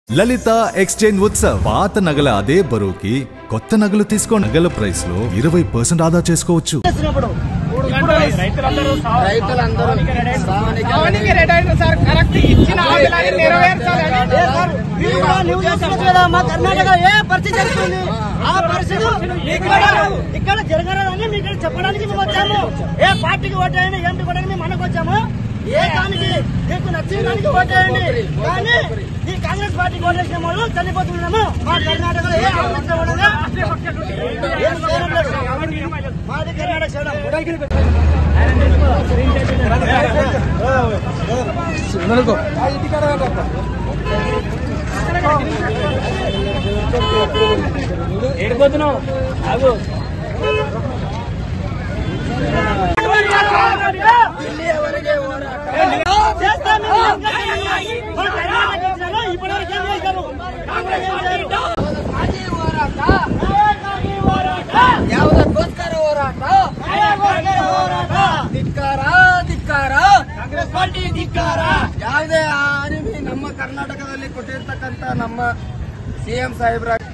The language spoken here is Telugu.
లలిత ఎక్స్చేంజ్ ఉత్సవ్ పాత నగల అదే బరువుకి కొత్త నగలు తీసుకో నగల ప్రైస్ లో ఇరవై పర్సెంట్ ఆదా చేసుకోవచ్చు చేస్తున్నప్పుడు రైతులందరూ రైతులందరూ శ్రావణికి అవనికి రెడీ అయిన సార్ కరెక్ట్ ఇచ్చిన హామీలని నెరవేర్చాలని ఏ సార్, మీరు కూడా నువ్వు చేస్తున్నట్టు కదా మా కర్ణాటక ఏ పరిస్థితి జరుగుతుంది ఆ పరిస్థితి ఇక్కడ ఇక్కడ జరగరాదని మీకు ఇక్కడ చెప్పడానికి మేము వచ్చాము ఏ పార్టీకి ఓటేయండి ఏంటి కూడా మేము మనకు వచ్చాము ఏ దానికి మీకు నచ్చిన దానికి ఓటేయండి కానీ ఈ కాంగ్రెస్ పార్టీకి ఓటేసిన వాళ్ళు చనిపోతున్నాము మా కర్ణాటకలో ఏ ఆలోచన ఉండగా ఏం చేయడం లేదు. మాది కర్ణాటక చేయడం ఏడిపోతున్నావు ఆగు చేస్తాం మేము ఇంకా చేయాలి. మన కర్ణాటక ఇచ్చినాము, ఇప్పటివరకు ఏం చేశారు? కాంగ్రెస్ ఏం చేయరు? ಯಾವುದಕ್ಕೋಸ್ಕರ ಹೋರಾಟ న్యాయకోసమే ಹೋರಾಟ. ಧಿಕ್ಕಾರ ಧಿಕ್ಕಾರ ಕಾಂಗ್ರೆಸ್ ಪಾರ್ಟಿ ಧಿಕ್ಕಾರ ಯಾವುದೇ ಅರಿವಿ ನಮ್ಮ ಕರ್ನಾಟಕದಲ್ಲಿ ಕೊಟ್ಟಿರ್ತಕ್ಕಂಥ ನಮ್ಮ ಸಿಎಂ ಸಾಹೇಬ್ರ